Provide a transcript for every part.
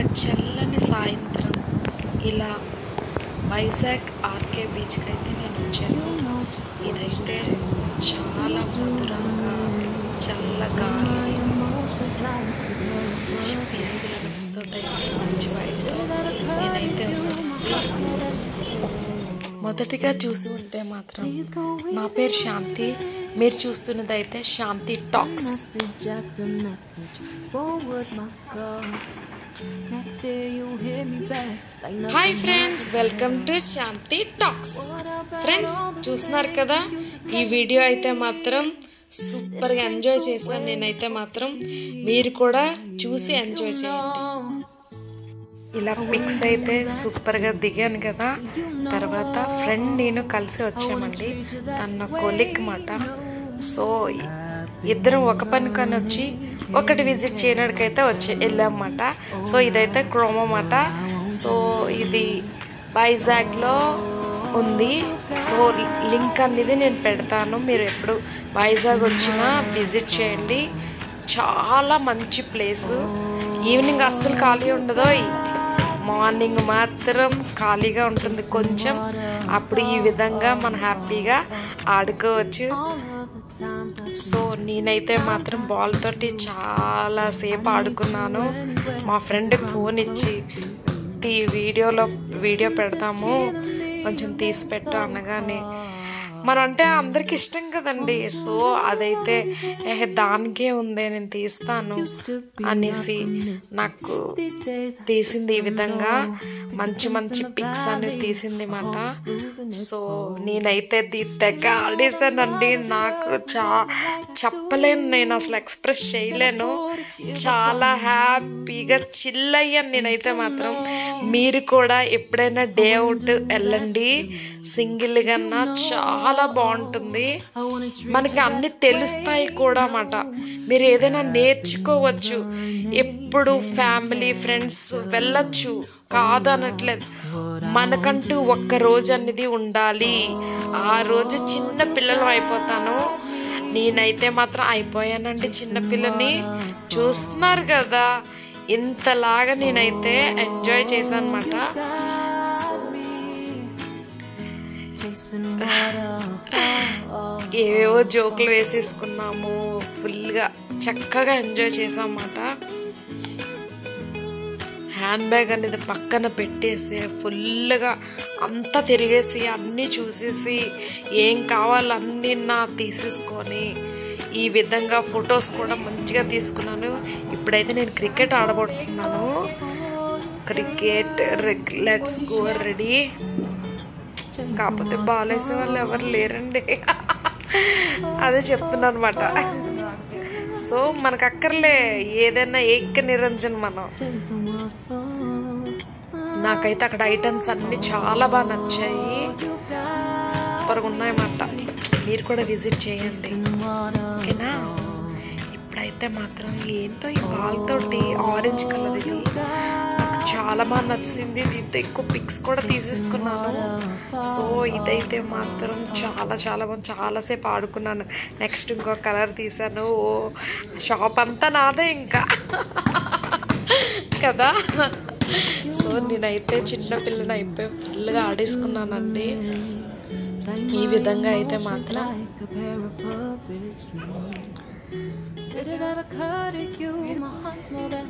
చల్లని సాయంత్రం ఇలా వైజాగ్ ఆర్కే బీచ్కి అయితే నేను వచ్చాను ఇదైతే చాలా మధురంగా చల్ల గాలి మంచి పీస్ఫుల్నెస్ తోటి అయితే మంచి వైడ్తో నేనైతే ఉన్నానండి మొదటిగా చూసి ఉంటే మాత్రం నా పేరు శాంతి మీరు చూస్తున్నది అయితే Shanti talks Message after message, forward my call. Next day you hear me back like nothing hi friends welcome to Shanti talks friends చూస్తున్నారు కదా ఈ వీడియో అయితే మాత్రం సూపర్గా ఎంజాయ్ చేశాను నేనైతే మాత్రం మీరు కూడా చూసి ఎంజాయ్ చేయండి ఇలా పిక్స్ అయితే సూపర్గా దిగాను కదా తర్వాత ఫ్రెండ్ నేను కలిసి వచ్చామండి తన కొలిక్ మాట సో ఇద్దరం ఒక పని కానీ వచ్చి ఒకటి విజిట్ చేయడానికైతే వచ్చి వెళ్ళామన్నమాట సో ఇదైతే క్రోమో మాట సో ఇది వైజాగ్లో ఉంది సో లింక్ అనేది నేను పెడతాను మీరు ఎప్పుడు వైజాగ్ వచ్చినా విజిట్ చేయండి చాలా మంచి ప్లేస్ ఈవినింగ్ అస్సలు ఖాళీ ఉండదో మార్నింగ్ మాత్రం ఖాళీగా ఉంటుంది కొంచెం అప్పుడు ఈ విధంగా మనం హ్యాపీగా ఆడుకోవచ్చు సో నేనైతే మాత్రం బాల్ తోటి చాలా సేపు ఆడుకున్నాను మా ఫ్రెండ్కి ఫోన్ ఇచ్చి తీ వీడియోలో వీడియో పెడతాము కొంచెం తీసి పెట్టు అనగానే మనం అంటే అందరికి ఇష్టం కదండి సో అదైతే ఏ దానికే ఉంది నేను తీస్తాను అనేసి నాకు తీసింది ఈ విధంగా మంచి మంచి పిక్స్ అనేవి తీసింది మాట సో నేనైతే దీ తెగ ఆడేసానండి నాకు చా చెప్పలేను నేను అసలు ఎక్స్ప్రెస్ చేయలేను చాలా హ్యాపీగా చిల్ అయ్యాను నేనైతే మాత్రం మీరు కూడా ఎప్పుడైనా డే అవుట్ వెళ్ళండి సింగిల్ కన్నా చాలా బాగుంటుంది మనకి అన్ని తెలుస్తాయి కూడా అన్నమాట మీరు ఏదైనా నేర్చుకోవచ్చు ఎప్పుడు ఫ్యామిలీ ఫ్రెండ్స్ వెళ్ళొచ్చు కాదు అనట్లేదు మనకంటూ ఒక్క రోజు అనేది ఉండాలి ఆ రోజు చిన్న పిల్లలు అయిపోతాను నేనైతే మాత్రం అయిపోయానండి చిన్నపిల్లని చూస్తున్నారు కదా ఇంతలాగా నేనైతే ఎంజాయ్ చేశాను అనమాట సో chasing waterfall. ఏవేవో జోకులు వేసేసుకున్నాము ఫుల్గా చక్కగా ఎంజాయ్ చేసామన్నమాట హ్యాండ్ బ్యాగ్ అనేది పక్కన పెట్టేసి ఫుల్గా అంతా తిరిగేసి అన్నీ చూసేసి ఏం కావాలో అన్నీ నా తీసేసుకొని ఈ విధంగా ఫొటోస్ కూడా మంచిగా తీసుకున్నాను ఇప్పుడైతే నేను క్రికెట్ ఆడబడుతున్నాను క్రికెట్ లెట్స్ గో రెడీ కాకపోతే బాల్ వేసే వాళ్ళు ఎవరు లేరండి అదే చెప్తున్నాను అనమాట సో మనకు అక్కర్లే ఏదైనా ఏక నిరంజన్ మనం Chasing waterfalls. నాకైతే అక్కడ ఐటమ్స్ అన్నీ చాలా బాగా నచ్చాయి సూపర్గా ఉన్నాయన్నమాట మీరు కూడా విజిట్ చేయండి ఓకేనా ఇప్పుడైతే మాత్రం ఏంటో ఈ బాల్ తోటి ఆరెంజ్ కలర్ ఇది నాకు చాలా బాగా నచ్చింది దీంతో ఎక్కువ పిక్స్ కూడా తీసేసుకున్నాను సో ఇదైతే మాత్రం చాలా చాలా బాగా చాలాసేపు ఆడుకున్నాను నెక్స్ట్ ఇంకో కలర్ తీసాను ఓ షాప్ అంతా నాదే ఇంకా కదా సో నేనైతే చిన్న పిల్లని అయిపోయి ఫుల్గా ఆడేసుకున్నానండి ఈ విధంగా అయితే మాత్రం Like a pair of puppets. Did it ever occur to you? My heart's more than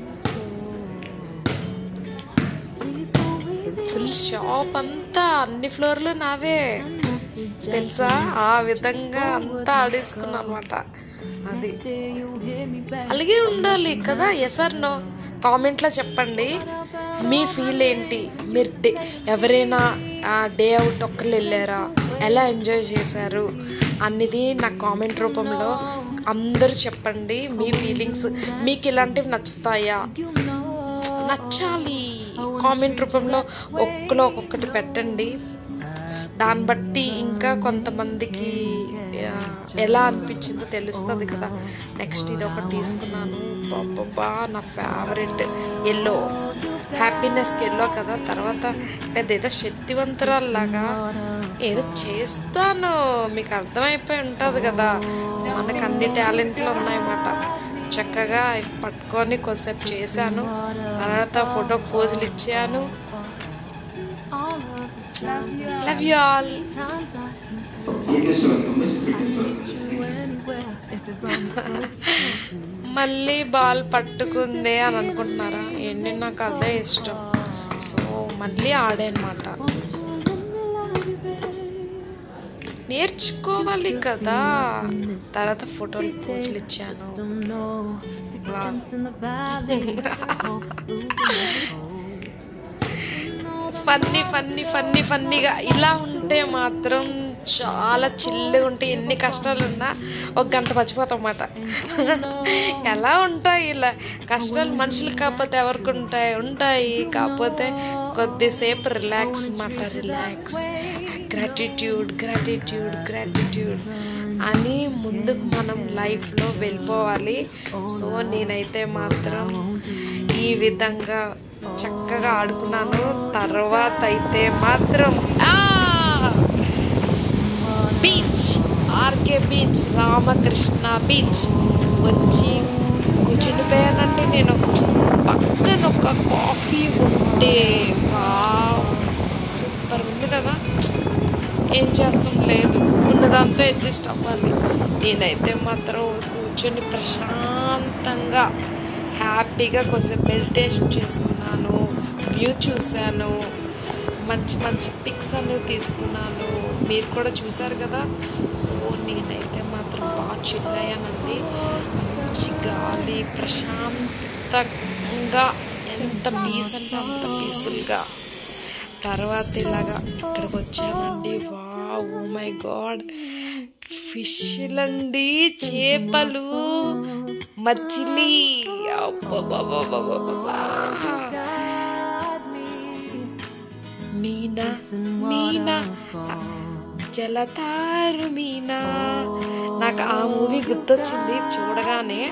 Please go easy. Full shop అంతా అన్ని ఫ్లోర్లు నావే Message తెలుసా ఆ విధంగా అంతా ఆడేసుకున్నాను అనమాట అది day you hear me back. అలాగే ఉండాలి కదా ఎస్ ఆర్ నో కామెంట్లో చెప్పండి మీ ఫీల్ ఏంటి మీరు డే ఎవరైనా డే అవుట్ ఒక్కరు వెళ్ళారా ఎలా ఎంజాయ్ చేశారు అన్నది నా కామెంట్ రూపంలో అందరూ చెప్పండి మీ ఫీలింగ్స్ మీకు ఇలాంటివి నచ్చుతాయా నచ్చాలి కామెంట్ రూపంలో ఒక్కలో ఒక్కొక్కటి పెట్టండి దాన్ని బట్టి ఇంకా కొంతమందికి ఆ, ఎలా అనిపించిందో తెలుస్తుంది కదా నెక్స్ట్ ఇది ఒకటి తీసుకున్నాను బాబా నా ఫేవరెట్ ఎల్లో హ్యాపీనెస్కి ఎల్లో కదా తర్వాత పెద్ద ఏదో శక్తివంతురాల్లాగా ఏదో చేస్తాను మీకు అర్థమైపోయి ఉంటుంది కదా మనకు అన్ని టాలెంట్లు ఉన్నాయన్నమాట చక్కగా పట్టుకొని కొద్దిసేపు చేశాను తర్వాత ఫోటోకి పోజులు ఇచ్చాను All of the times, love you all times I can fitness వస్తుంది ఫిట్నెస్ వస్తుంది go anywhere if it brought me close to you. మళ్ళీ బాల్ పట్టుకుందే అని అనుకుంటున్నారా ఏంటి నాకు అదే ఇష్టం సో మళ్ళీ ఆడేనమాట నేర్చుకోవాలి కదా తర్వాత ఫోటోలు పోజులు ఇచ్చాను Don't know the Wow. camps in the valley, hopes losing their hope. Funny funny funny ఫన్నీగా ఇలా ఉంటే మాత్రం చాలా చిల్లుగా ఉంటే ఎన్ని కష్టాలు ఉన్నా ఒక గంట మర్చిపోతాం అన్నమాట ఎలా ఉంటాయి ఇలా కష్టాలు మనుషులు కాకపోతే ఎవరికి ఉంటాయి ఉంటాయి కాకపోతే కొద్దిసేపు రిలాక్స్ అన్నమాట రిలాక్స్ గ్రాటిట్యూడ్ గ్రాటిట్యూడ్ గ్రాటిట్యూడ్ అని ముందుకు మనం లైఫ్లో వెళ్ళిపోవాలి సో నేనైతే మాత్రం ఈ విధంగా చక్కగా ఆడుకున్నాను తర్వాత అయితే మాత్రం beach RK beach Ramakrishna beach వచ్చి కూర్చుండిపోయానండి నేను పక్కన ఒక కాఫీ ఉంటే వావ్ సూపర్ ఉంది కదా ఏం చేస్తాం లేదు ఉన్నదాంతో అడ్జస్ట్ అవ్వాలి నేనైతే మాత్రం కూర్చొని ప్రశాంతంగా హ్యాపీగా కొంచెం మెడిటేషన్ చేసుకున్నాను వ్యూ చూశాను మంచి మంచి పిక్స్ అనేవి తీసుకున్నాను మీరు కూడా చూసారు కదా సో నేనైతే మాత్రం బాగా చిల్ అయ్యానండి మంచి గాలి ప్రశాంతంగా ఎంత పీస్ అంటే అంత పీస్ఫుల్గా తర్వాత ఇలాగా ఇక్కడికి వచ్చానండి వా ఓ మై గాడ్ ఫిష్లండి చేపలు మచిలీ అబ్బబ్బబ్బబ్బబ్బబ్బా. మీనా మీనా జలతారు మీనా నాకు ఆ మూవీ గుర్తొచ్చింది చూడగానే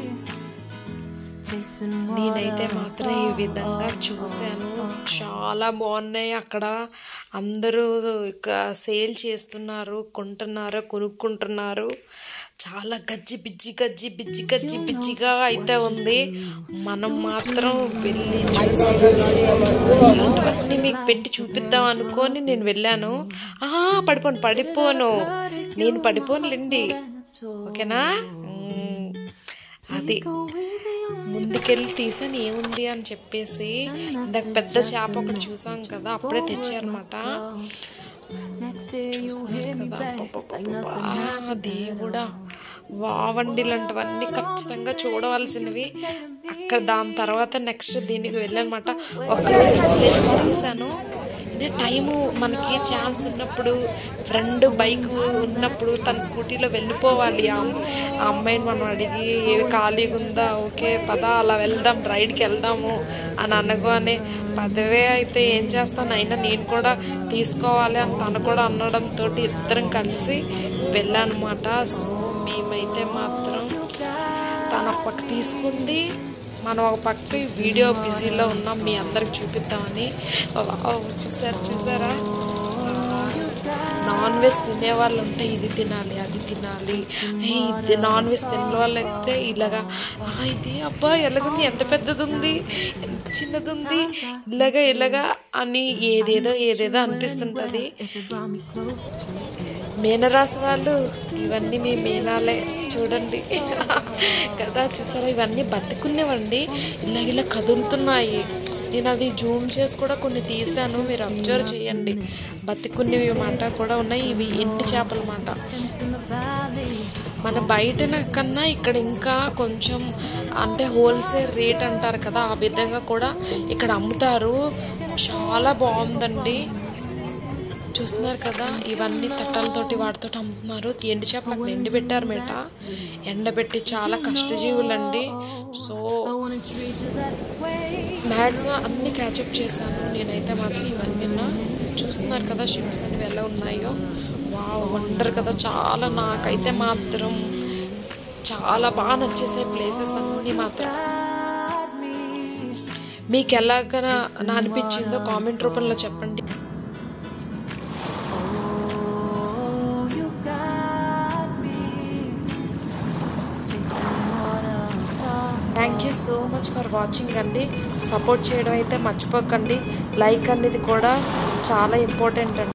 నేనైతే మాత్రం ఈ విధంగా చూశాను చాలా బాగున్నాయి అక్కడ అందరూ ఇక సేల్ చేస్తున్నారు కొంటున్నారు కొనుక్కుంటున్నారు చాలా గజ్జి బిజ్జి గజ్జి బిజ్జి గజ్జి బిజ్జిగా అయితే ఉంది మనం మాత్రం వెళ్ళి చూసి ఇలాంటివన్నీ మీకు పెట్టి చూపిద్దాం అనుకొని నేను వెళ్ళాను ఆ పడిపోను పడిపోను నేను పడిపోనులేండి ఓకేనా మ్మ్. అది ముందుకెళ్ళి తీసాను ఏముంది అని చెప్పేసి ఇందాక పెద్ద చేప ఒకటి చూసాం కదా అప్పుడే తెచ్చారన్నమాట Next day you చూస్తున్నారు hit me కదా back like అబ్బబ్బబ్బబ్బా, nothing happened. దేవుడా వావండి ఇలాంటివన్నీ ఖచ్చితంగా చూడవలసినవి అక్కడ దాని తర్వాత నెక్స్ట్ దీనికి వెళ్ళనమాట ఒక్కరోజు ప్లేస్ తిరిగేసాను ఇదే టైము మనకి ఛాన్స్ ఉన్నప్పుడు ఫ్రెండ్ బైక్ ఉన్నప్పుడు తన స్కూటీలో వెళ్ళిపోవాలి ఆ అమ్- ఆ అమ్మాయిని మనం అడిగి "ఏ ఖాళీగా ఉందా ఓకే పద అలా వెళ్దాం రైడ్కి వెళ్దాము అని అనగానే పదవే అయితే ఏం చేస్తాను అయినా నేను కూడా తీసుకోవాలి అని తను కూడా అనడంతో ఇద్దరం కలిసి వెళ్ళానమాట సో మేమైతే మాత్రం తను ఒక పక్క తీసుకుంది మనం ఒక పక్క ఈ వీడియో బిజీలో ఉన్నాం మీ అందరికి చూపిద్దామని వావ్, చూసారు చూసారా నాన్ వెజ్ తినే వాళ్ళు ఉంటే ఇది తినాలి అది తినాలి ఏ, ఇది నాన్ వెజ్ తినే వాళ్ళు అయితే ఇలాగా "ఆ, ఇది అబ్బా ఎలాగుంది ఎంత పెద్దది ఉంది ఎంత చిన్నది ఉంది ఇలాగా ఇలాగా అని ఏదేదో ఏదేదో అనిపిస్తుంటుంది If it brought me close to you. మీనరాశి వాళ్ళు ఇవన్నీ మీ మీనాలే చూడండి కదా చూసారా ఇవన్నీ బతుకునేవండి ఇలా ఇలా కదులుతున్నాయి నేను అది జూమ్ చేసి కూడా కొన్ని తీసాను మీరు అబ్జర్వ్ చేయండి బతుకున్నవి మాట కూడా ఉన్నాయి ఇవి ఎండి చేపల మాట In the valley, మన బయట కన్నా ఇక్కడ ఇంకా కొంచెం అంటే హోల్సేల్ రేట్ అంటారు కదా ఆ విధంగా కూడా ఇక్కడ అమ్ముతారు చాలా బాగుందండి చూస్తున్నారు కదా ఇవన్నీ తట్టలతోటి వాటితోటి అమ్ముతున్నారు ఎండు చేపలు అక్కడ ఎండి పెట్టారు మేట ఎండబెట్టి చాలా కష్టజీవులండి so I wanna treat you that way. Maximum అన్ని క్యాచప్ చేశాను నేనైతే మాత్రం ఇవన్నీ నా చూస్తున్నారు కదా షిప్స్ అనేవి ఎలా ఉన్నాయో వా వండర్ కదా చాలా నాకైతే మాత్రం చాలా బాగా నచ్చేసే ప్లేసెస్ అన్నీ మాత్రం మీకు ఎలాగ నా అనిపించిందో కామెంట్ రూపంలో చెప్పండి Oh, you got me chasing water. You so much for watching అండి సపోర్ట్ చేయడం అయితే మర్చిపోకండి లైక్ అనేది కూడా చాలా ఇంపార్టెంట్ అండి